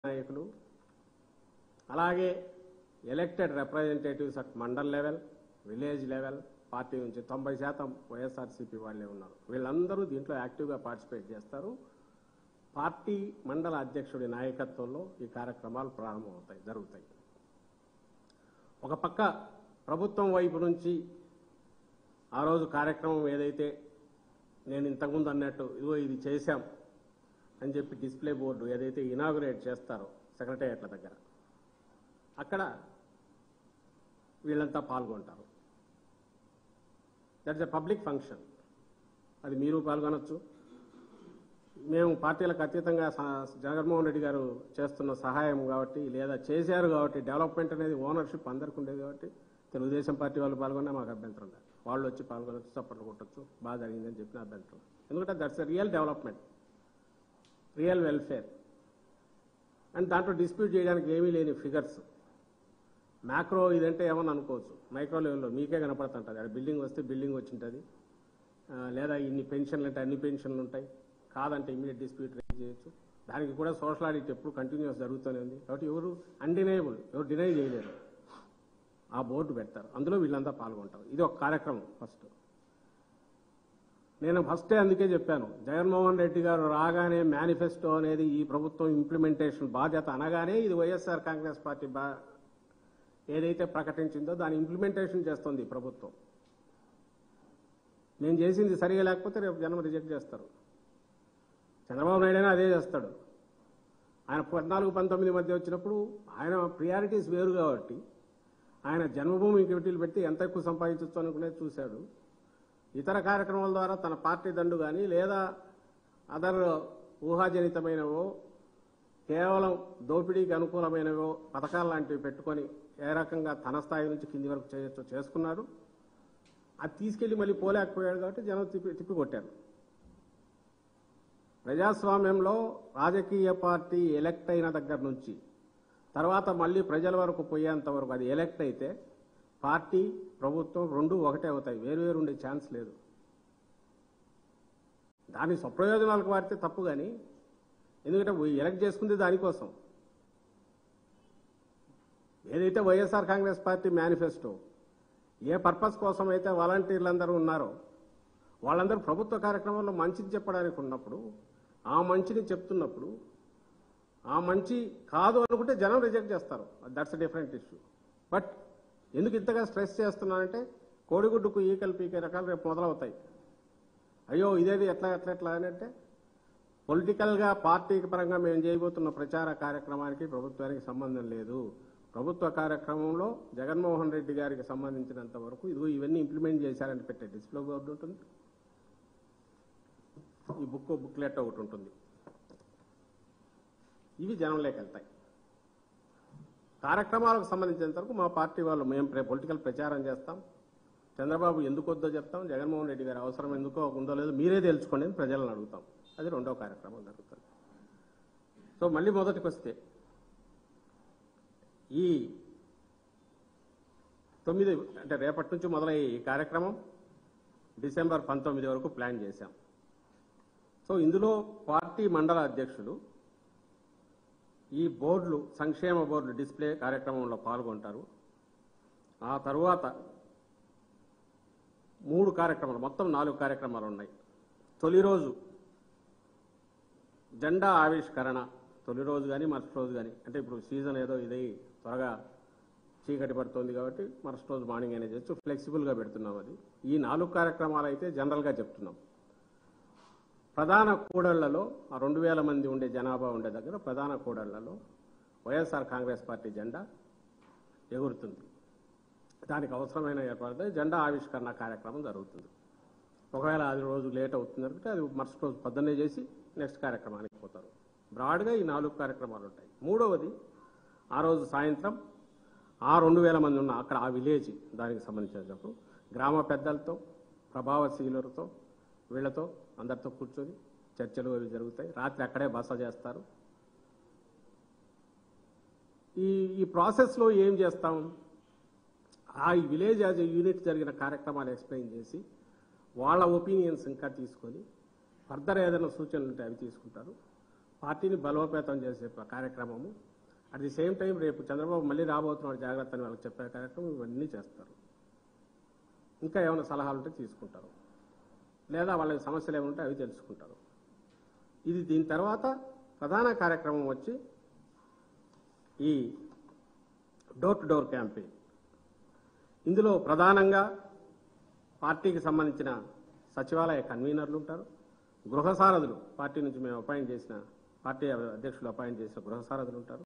నాయకులు అలాగే elected representatives at mandal level village level party నుంచి తొంభై శాతం వైఎస్ఆర్సీపీ వాళ్ళే ఉన్నారు వీళ్ళందరూ దీంట్లో యాక్టివ్గా పార్టిసిపేట్ చేస్తారు పార్టీ మండల అధ్యక్షుడి నాయకత్వంలో ఈ కార్యక్రమాలు ప్రారంభమవుతాయి జరుగుతాయి ఒక పక్క ప్రభుత్వం వైపు నుంచి ఆ రోజు కార్యక్రమం ఏదైతే నేను ఇంతకుముందు అన్నట్టు ఇదిగో ఇది చేశాం అని చెప్పి డిస్ప్లే బోర్డు ఏదైతే ఇనాగురేట్ చేస్తారో సెక్రటేరియట్ల దగ్గర అక్కడ వీళ్ళంతా పాల్గొంటారు దట్స్ ఎ పబ్లిక్ ఫంక్షన్ అది మీరు పాల్గొనొచ్చు మేము పార్టీలకు అతీతంగా స- జగన్మోహన్ రెడ్డి గారు చేస్తున్న సహాయం కాబట్టి లేదా చేశారు కాబట్టి డెవలప్మెంట్ అనేది ఓనర్షిప్ అందరికి ఉండేది కాబట్టి తెలుగుదేశం పార్టీ వాళ్ళు పాల్గొన్నా మాకు అభ్యంతరం లేదు వాళ్ళు వచ్చి పాల్గొనొచ్చు చప్పట్లు కొట్టచ్చు బాగా జరిగిందని చెప్పిన అభ్యంతరం లేదు. ఎందుకంటే that's a real development real welfare and దాంట్లో డిస్ప్యూట్ చేయడానికి ఏమీ లేని ఫిగర్స్ మ్యాక్రో ఇదంటే ఏమని అనుకోవచ్చు మైక్రో లెవెల్లో మీకే కనపడుతుంటుంది అక్కడ బిల్డింగ్ వస్తే బిల్డింగ్ వచ్చింటుంది ఆ, లేదా ఇన్ని పెన్షన్లు అంటే అన్ని పెన్షన్లు ఉంటాయి కాదంటే ఇమీడియట్ డిస్ప్యూట్ రేజ్ చేయొచ్చు దానికి కూడా సోషల్ ఆడిట్ ఎప్పుడు కంటిన్యూస్ జరుగుతూనే ఉంది కాబట్టి ఎవరు అన్డినైబుల్ ఎవరు డినై చేయలేరు ఆ బోర్డు పెడతారు అందులో వీళ్ళంతా పాల్గొంటారు ఇది ఒక కార్యక్రమం ఫస్ట్ నేను ఫస్టే అందుకే చెప్పాను జగన్మోహన్ రెడ్డి గారు రాగానే మేనిఫెస్టో అనేది ఈ ప్రభుత్వం ఇంప్లిమెంటేషన్ బాధ్యత అనగానే ఇది వైఎస్ఆర్ కాంగ్రెస్ పార్టీ బా ఏదైతే ప్రకటించిందో దాని ఇంప్లిమెంటేషన్ చేస్తుంది ఈ ప్రభుత్వం నేను చేసింది సరిగా లేకపోతే రేపు జనం రిజెక్ట్ చేస్తారు చంద్రబాబు నాయుడు అయినా అదే చేస్తాడు ఆయన పద్నాలుగు పంతొమ్మిది మధ్య వచ్చినప్పుడు ఆయన ప్రియారిటీస్ వేరు కాబట్టి ఆయన జన్మభూమి కమిటీలు పెట్టి ఎంత ఎక్కువ సంపాదించవచ్చు అనుకునేది చూశాడు ఇతర కార్యక్రమాల ద్వారా తన పార్టీ దండు కానీ లేదా అదర్ ఊహాజనితమైనవో కేవలం దోపిడీకి అనుకూలమైనవో పథకాలు లాంటివి పెట్టుకొని ఏ రకంగా తన స్థాయి నుంచి కింది వరకు చేయొచ్చో చేసుకున్నారు అది తీసుకెళ్లి మళ్ళీ పోలేకపోయాడు కాబట్టి జనం తిప్పి తిప్పికొట్టారు ప్రజాస్వామ్యంలో రాజకీయ పార్టీ ఎలక్ట్ అయిన దగ్గర నుంచి తర్వాత మళ్ళీ ప్రజల వరకు పోయేంత వరకు అది ఎలక్ట్ అయితే పార్టీ ప్రభుత్వం రెండు ఒకటే అవుతాయి వేరు వేరు ఉండే ఛాన్స్ లేదు దాని స్వప్రయోజనాలకు వాడితే తప్పు కానీ ఎందుకంటే ఎలక్ట్ చేసుకుంది దానికోసం ఏదైతే వైఎస్ఆర్ కాంగ్రెస్ పార్టీ మేనిఫెస్టో ఏ పర్పస్ కోసం అయితే వాలంటీర్లందరూ ఉన్నారో వాళ్ళందరూ ప్రభుత్వ కార్యక్రమంలో మంచిని చెప్పడానికి ఉన్నప్పుడు ఆ మంచిని చెప్తున్నప్పుడు ఆ మంచి కాదు అనుకుంటే జనం రిజెక్ట్ చేస్తారు దట్స్ డిఫరెంట్ ఇష్యూ బట్ ఎందుకు ఇంతగా స్ట్రెస్ చేస్తున్నానంటే కోడిగుడ్డుకు ఈకలు పీకే రకాలు రేపు మొదలవుతాయి అయ్యో ఇదేది ఎట్లా ఎట్లా ఎట్లా అని అంటే పొలిటికల్గా పార్టీ పరంగా మేము చేయబోతున్న ప్రచార కార్యక్రమానికి ప్రభుత్వానికి సంబంధం లేదు ప్రభుత్వ కార్యక్రమంలో జగన్మోహన్ రెడ్డి గారికి సంబంధించినంత వరకు ఇదిగో ఇవన్నీ ఇంప్లిమెంట్ చేశారని పెట్టే డిస్ప్లే బోర్డు ఉంటుంది ఈ బుక్ బుక్లెట్ ఒకటి ఉంటుంది ఇవి జనంలోకి వెళ్తాయి కార్యక్రమాలకు సంబంధించినంత వరకు మా పార్టీ వాళ్ళు మేము ప్రే- పొలిటికల్ ప్రచారం చేస్తాం చంద్రబాబు ఎందుకు వద్దో చెప్తాం జగన్మోహన్ రెడ్డి గారి అవసరం ఎందుకో ఉందో లేదో మీరే తెలుసుకోండి అని ప్రజలను అడుగుతాం అది రెండో కార్యక్రమం జరుగుతుంది సో మళ్ళీ మొదటికి వస్తే ఈ తొమ్మిది అంటే రేపటి నుంచి మొదలయ్యే ఈ కార్యక్రమం డిసెంబర్ పంతొమ్మిది వరకు ప్లాన్ చేశాం సో ఇందులో పార్టీ మండల అధ్యక్షులు ఈ బోర్డులు సంక్షేమ బోర్డు డిస్ప్లే కార్యక్రమంలో పాల్గొంటారు ఆ తరువాత మూడు కార్యక్రమాలు మొత్తం నాలుగు కార్యక్రమాలు ఉన్నాయి తొలి రోజు జెండా ఆవిష్కరణ తొలి రోజు కానీ మరుసటి రోజు కానీ అంటే ఇప్పుడు సీజన్ ఏదో ఇదై త్వరగా చీకటి పడుతుంది కాబట్టి మరుసటి రోజు మార్నింగ్ అనేది చేయొచ్చు ఫ్లెక్సిబుల్గా పెడుతున్నాం అది ఈ నాలుగు కార్యక్రమాలు అయితే జనరల్గా చెప్తున్నాం ప్రధాన కూడళ్లలో ఆ రెండు వేల మంది ఉండే జనాభా ఉండే దగ్గర ప్రధాన కూడళ్లలో వైఎస్ఆర్ కాంగ్రెస్ పార్టీ జెండా ఎగురుతుంది దానికి అవసరమైన ఏర్పాటు జెండా ఆవిష్కరణ కార్యక్రమం జరుగుతుంది ఒకవేళ అది రోజు లేట్ అవుతుంది అంటే అది మరుసటి రోజు పొద్దున్నే చేసి నెక్స్ట్ కార్యక్రమానికి పోతారు బ్రాడ్గా ఈ నాలుగు కార్యక్రమాలు ఉంటాయి మూడవది ఆ రోజు సాయంత్రం ఆ రెండు వేల మంది ఉన్న అక్కడ ఆ విలేజ్ దానికి సంబంధించినప్పుడు గ్రామ పెద్దలతో ప్రభావశీలులతో వీళ్ళతో అందరితో కూర్చొని చర్చలు అవి జరుగుతాయి రాత్రి అక్కడే బస చేస్తారు ఈ ఈ ప్రాసెస్లో ఏం చేస్తాం ఆ విలేజ్ యాజ్ ఎ యూనిట్ జరిగిన కార్యక్రమాలు ఎక్స్ప్లెయిన్ చేసి వాళ్ళ ఒపీనియన్స్ ఇంకా తీసుకొని ఫర్దర్ ఏదైనా సూచనలు ఉంటే అవి తీసుకుంటారు పార్టీని బలోపేతం చేసే ప- కార్యక్రమము అట్ ది సేమ్ టైం రేపు చంద్రబాబు మళ్ళీ రాబోతున్నాడు జాగ్రత్త అని వాళ్ళకి చెప్పే కార్యక్రమం ఇవన్నీ చేస్తారు ఇంకా ఏమైనా సలహాలు ఉంటే తీసుకుంటారు లేదా వాళ్ళకి సమస్యలు ఏమైనా ఉంటే అవి తెలుసుకుంటారు ఇది దీని తర్వాత ప్రధాన కార్యక్రమం వచ్చి ఈ డోర్ టు డోర్ క్యాంపెయిన్ ఇందులో ప్రధానంగా పార్టీకి సంబంధించిన సచివాలయ కన్వీనర్లు ఉంటారు గృహ సారథులు పార్టీ నుంచి మేము అపాయింట్ చేసిన పార్టీ అధ్యక్షులు అపాయింట్ చేసిన గృహ సారథులు ఉంటారు